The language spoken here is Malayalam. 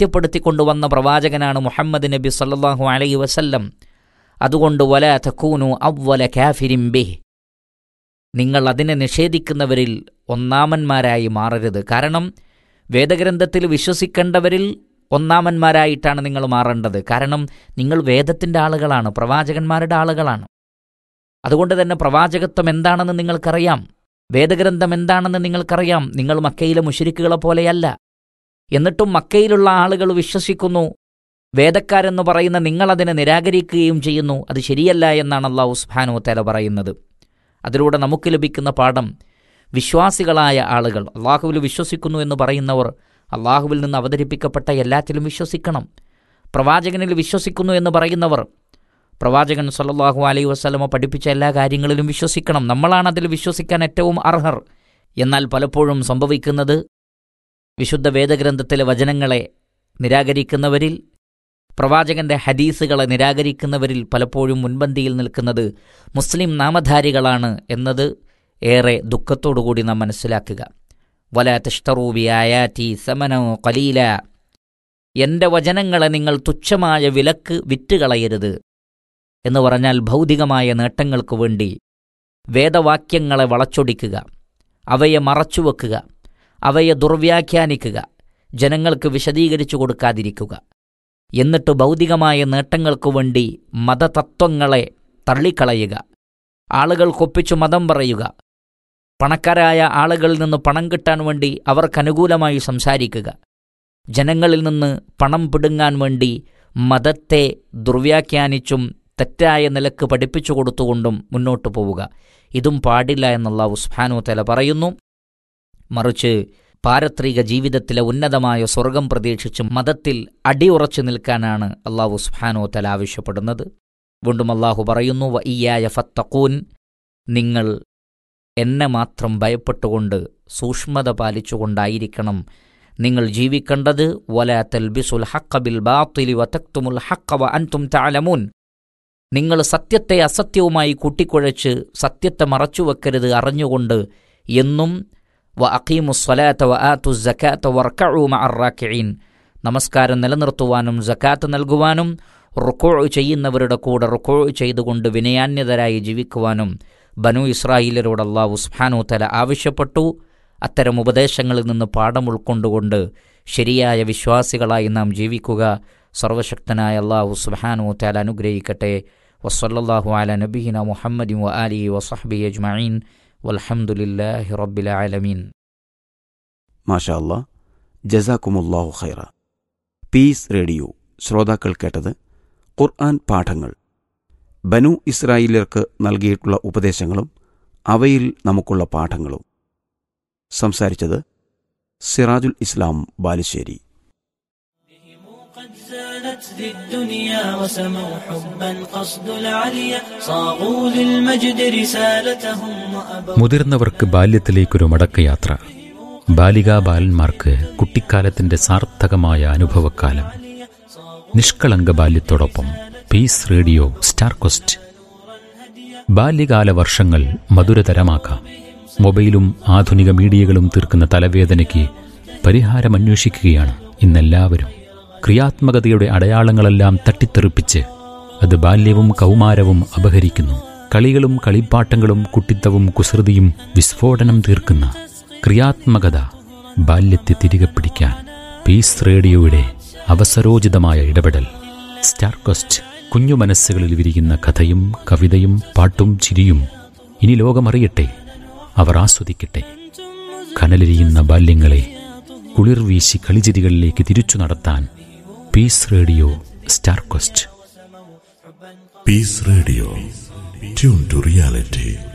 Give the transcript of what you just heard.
സത്യപ്പെടുത്തിക്കൊണ്ടുവന്ന പ്രവാചകനാണ് മുഹമ്മദ് നബി സല്ലല്ലാഹു അലൈഹി വസല്ലം അതുകൊണ്ട് വല തക്കൂനു അവ്വല കാഫിരിം ബിഹ് നിങ്ങൾ അതിനെ നിഷേധിക്കുന്നവരിൽ ഒന്നാമന്മാരായി മാറരുത് കാരണം വേദഗ്രന്ഥത്തിൽ വിശ്വസിക്കേണ്ടവരിൽ ഒന്നാമന്മാരായിട്ടാണ് നിങ്ങൾ മാറേണ്ടത് കാരണം നിങ്ങൾ വേദത്തിൻ്റെ ആളുകളാണ് പ്രവാചകന്മാരുടെ ആളുകളാണ് അതുകൊണ്ട് തന്നെ പ്രവാചകത്വം എന്താണെന്ന് നിങ്ങൾക്കറിയാം വേദഗ്രന്ഥം എന്താണെന്ന് നിങ്ങൾക്കറിയാം നിങ്ങൾ മക്കയിലെ മുഷരിക്കുകളെ പോലെയല്ല എന്നിട്ടും മക്കയിലുള്ള ആളുകൾ വിശ്വസിക്കുന്നു വേദക്കാരെന്ന് പറയുന്ന നിങ്ങളതിനെ നിരാകരിക്കുകയും ചെയ്യുന്നു അത് ശരിയല്ല എന്നാണ് അള്ളാഹു സുബ്ഹാനഹു തആല പറയുന്നത് അതിലൂടെ നമുക്ക് ലഭിക്കുന്ന പാഠം വിശ്വാസികളായ ആളുകൾ അള്ളാഹുവിൽ വിശ്വസിക്കുന്നു എന്ന് പറയുന്നവർ അള്ളാഹുവിൽ നിന്ന് അവതരിപ്പിക്കപ്പെട്ട എല്ലാറ്റിലും വിശ്വസിക്കണം പ്രവാചകനിൽ വിശ്വസിക്കുന്നു എന്ന് പറയുന്നവർ പ്രവാചകൻ സല്ലല്ലാഹു അലൈഹി വസല്ലമ പഠിപ്പിച്ച എല്ലാ കാര്യങ്ങളിലും വിശ്വസിക്കണം നമ്മളാണ് അതിൽ വിശ്വസിക്കാൻ ഏറ്റവും അർഹർ എന്നാൽ പലപ്പോഴും സംഭവിക്കുന്നത് വിശുദ്ധ വേദഗ്രന്ഥത്തിലെ വചനങ്ങളെ നിരാകരിക്കുന്നവരിൽ പ്രവാചകന്റെ ഹദീസുകളെ നിരാകരിക്കുന്നവരിൽ പലപ്പോഴും മുൻപന്തിയിൽ നിൽക്കുന്നത് മുസ്ലിം നാമധാരികളാണ് എന്നത് ഏറെ ദുഃഖത്തോടുകൂടി നാം മനസ്സിലാക്കുക വല തിഷ്ടറൂബി ആയാറ്റി സമനോ കലീല എൻ്റെ വചനങ്ങളെ നിങ്ങൾ തുച്ഛമായ വിലക്ക് വിറ്റുകളയരുത് എന്ന് പറഞ്ഞാൽ ഭൗതികമായ നേട്ടങ്ങൾക്ക് വേണ്ടി വേദവാക്യങ്ങളെ വളച്ചൊടിക്കുക അവയെ മറച്ചുവെക്കുക അവയെ ദുർവ്യാഖ്യാനിക്കുക ജനങ്ങൾക്ക് വിശദീകരിച്ചു കൊടുക്കാതിരിക്കുക എന്നിട്ട് ഭൗതികമായ നേട്ടങ്ങൾക്കു വേണ്ടി മതതത്വങ്ങളെ തള്ളിക്കളയുക ആളുകൾക്കൊപ്പിച്ചു മതം പറയുക പണക്കാരായ ആളുകളിൽ നിന്ന് പണം കിട്ടാൻ വേണ്ടി അവർക്കനുകൂലമായി സംസാരിക്കുക ജനങ്ങളിൽ നിന്ന് പണം പിടുങ്ങാൻ വേണ്ടി മതത്തെ ദുർവ്യാഖ്യാനിച്ചും തെറ്റായ നിലക്ക് പഠിപ്പിച്ചു കൊടുത്തുകൊണ്ടും മുന്നോട്ടു പോവുക ഇതും പാടില്ല എന്നുള്ള ഉസ്ഫാനു തല പറയുന്നു മറിച്ച് പാരത്രിക ജീവിതത്തിലെ ഉന്നതമായ സ്വർഗം പ്രതീക്ഷിച്ച് മതത്തിൽ അടിയുറച്ചു നിൽക്കാനാണ് അള്ളാഹു സുബ്ഹാനോ തല ആവശ്യപ്പെടുന്നത് വീണ്ടും അള്ളാഹു പറയുന്നു വ ഇയായ ഫത്തഖൂൻ നിങ്ങൾ എന്നെ മാത്രം ഭയപ്പെട്ടുകൊണ്ട് സൂക്ഷ്മത പാലിച്ചുകൊണ്ടായിരിക്കണം നിങ്ങൾ ജീവിക്കേണ്ടത് വല തൽബിസുൽ ഹക്ക ബിൽ ബാത്തിലി വതക്തുമുൽ ഹക്ക വ അൻതും തഅലമൂൻ നിങ്ങൾ സത്യത്തെ അസത്യവുമായി കൂട്ടിക്കുഴച്ച് സത്യത്തെ മറച്ചുവെക്കരുത് അറിഞ്ഞുകൊണ്ട് എന്നും വ അഖീമുസ്വലാത്ത വ ആത്തു സക്കാത്ത വർക്കഴു മഅറാക്കിഈൻ നമസ്കാരം നിലനിർത്തുവാനും സക്കാത്ത് നൽകുവാനും റുക്കോ ചെയ്യുന്നവരുടെ കൂടെ റുക്കോ ചെയ്തുകൊണ്ട് വിനയാന്യതരായി ജീവിക്കുവാനും ബനു ഇസ്രായേലരോട് അള്ളാഹു സുബ്ഹാനു തല ആവശ്യപ്പെട്ടു അത്തരം ഉപദേശങ്ങളിൽ നിന്ന് പാഠം ഉൾക്കൊണ്ടുകൊണ്ട് ശരിയായ വിശ്വാസികളായി നാം ജീവിക്കുക സർവശക്തനായ അള്ളാഹു സുബ്ഹാനു തല അനുഗ്രഹിക്കട്ടെ വസല്ലല്ലാഹു അല നബീന മുഹമ്മദി വ ആലി വസഹബി അജ്മഈൻ വൽഹംദുലില്ലാഹി റബ്ബിൽ ആലമീൻ മാഷാ അല്ലാ ജസാക്കുമുല്ലാഹു ഖൈറ പീസ് റേഡിയോ ശ്രോതാക്കൾ കേട്ടത് ഖുർആൻ പാഠങ്ങൾ ബനു ഇസ്രായേലിയർക്ക് നൽകിയിട്ടുള്ള ഉപദേശങ്ങളും അവയിൽ നമുക്കുള്ള പാഠങ്ങളും സംസാരിച്ചത് സിറാജുൽ ഇസ്ലാം ബാലുശ്ശേരി قد زانت ذي الدنيا وسموا حبا قصد العليا صاغوا للمجد رسالتهم وأبوا മുതിർന്നവർക്ക് ബാല്യത്തിലേക്കൊരു മടക്കയാത്ര ബാലികാ ബാലന്മാർക്ക് കുട്ടിക്കാലത്തിന്റെ സാർത്ഥകമായ അനുഭവക്കാലം നിഷ്കളങ്ക ബാല്യത്തോടൊപ്പം പീസ് റേഡിയോ സ്റ്റാർ കൊസ്റ്റ് ബാല്യകാല വർഷങ്ങൾ മധുരതരമാക്കാം മൊബൈലും ആധുനിക മീഡിയകളും തീർക്കുന്ന തലവേദനയ്ക്ക് പരിഹാരമന്വേഷിക്കുകയാണ് ഇന്നെല്ലാവരും ക്രിയാത്മകതയുടെ അടയാളങ്ങളെല്ലാം തട്ടിത്തെറിപ്പിച്ച് അത് ബാല്യവും കൗമാരവും അപഹരിക്കുന്നു കളികളും കളിപ്പാട്ടങ്ങളും കുട്ടിത്തവും കുസൃതിയും വിസ്ഫോടനം തീർക്കുന്ന ക്രിയാത്മകത ബാല്യത്തെ തിരികെ പിടിക്കാൻ പീസ് റേഡിയോയുടെ അവസരോചിതമായ ഇടപെടൽ സ്റ്റാർ കൊസ്റ്റ് കുഞ്ഞു മനസ്സുകളിൽ വിരിയുന്ന കഥയും കവിതയും പാട്ടും ചിരിയും ഇനി ലോകമറിയട്ടെ അവർ ആസ്വദിക്കട്ടെ കനലെരിയുന്ന ബാല്യങ്ങളെ കുളിർ വീശി കളിചിരികളിലേക്ക് തിരിച്ചു നടത്താൻ peace radio star coast Peace Radio. Tune to reality.